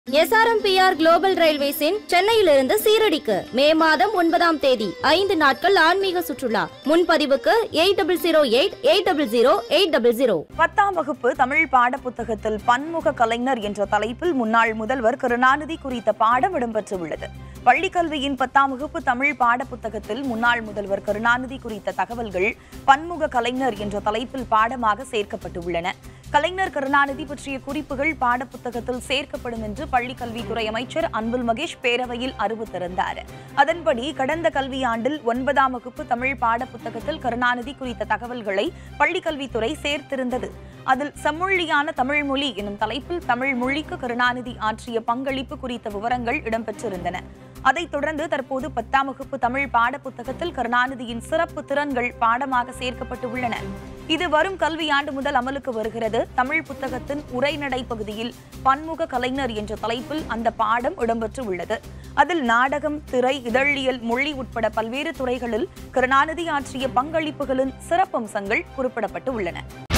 SRMPR global ரயில்வேஸின் சென்னையிலிருந்து சீரடிக்கு மே மாதம் ஒன்பதாம் தேதி ஐந்து நாட்கள் ஆன்மீக சுற்றுலா முன்பதிவுக்கு eight double zero eight eight double zero eight double zero பத்தாம் வகுப்பு தமிழ் பாடப்புத்தகத்தில் பன்முக கலைஞர் என்ற தலைப்பில் முன்னாள் முதல்வர் கருணாநிதி குறித்த பாடம் இடம்பெற்றுள்ளது பள்ளிக்கல்வியின் பத்தாம் வகுப்பு தமிழ் பாடப்புத்தகத்தில் முன்னாள் முதல்வர் கருணாநிதி குறித்த தகவல்கள் பன்முக கலைஞர் என்ற தலைப்பில் பாடமாக சேர்க்கப்பட்டுள்ளன கலைஞர் கருணாநிதி பற்றிய குறிப்புகள் பாடப்புத்தகத்தில் சேர்க்கப்படும் என்று பள்ளிக்கல்வித்துறை அமைச்சர் அன்பில் மகேஷ் பேரவையில் அறிவித்திருந்தார் அதன்படி கடந்த கல்வியாண்டில் ஒன்பதாம் வகுப்பு தமிழ் பாடப்புத்தகத்தில் கருணாநிதி குறித்த தகவல்களை பள்ளிக்கல்வித்துறை சேர்த்திருந்தது அதில் செம்மொழியான தமிழ் மொழி எனும் தலைப்பில் தமிழ் மொழிக்கு கருணாநிதி ஆற்றிய பங்களிப்பு குறித்த விவரங்கள் இடம்பெற்றிருந்தன அதைத் தொடர்ந்து தற்போது பத்தாம் வகுப்பு தமிழ் பாடப்புத்தகத்தில் கருணாநிதியின் சிறப்பு திறன்கள் பாடமாக சேர்க்கப்பட்டு உள்ளன இது வரும் கல்வியாண்டு முதல் அமலுக்கு வருகிறது தமிழ் புத்தகத்தின் உரைநடை பகுதியில் பன்முக கலைஞர் என்ற தலைப்பில் அந்த பாடம் இடம்பெற்று உள்ளது அதில் நாடகம் திரை இதழியல் மொழி உட்பட பல்வேறு துறைகளில் கருணாநிதி ஆற்றிய பங்களிப்புகளின் சிறப்பம்சங்கள் குறிப்பிடப்பட்டு உள்ளன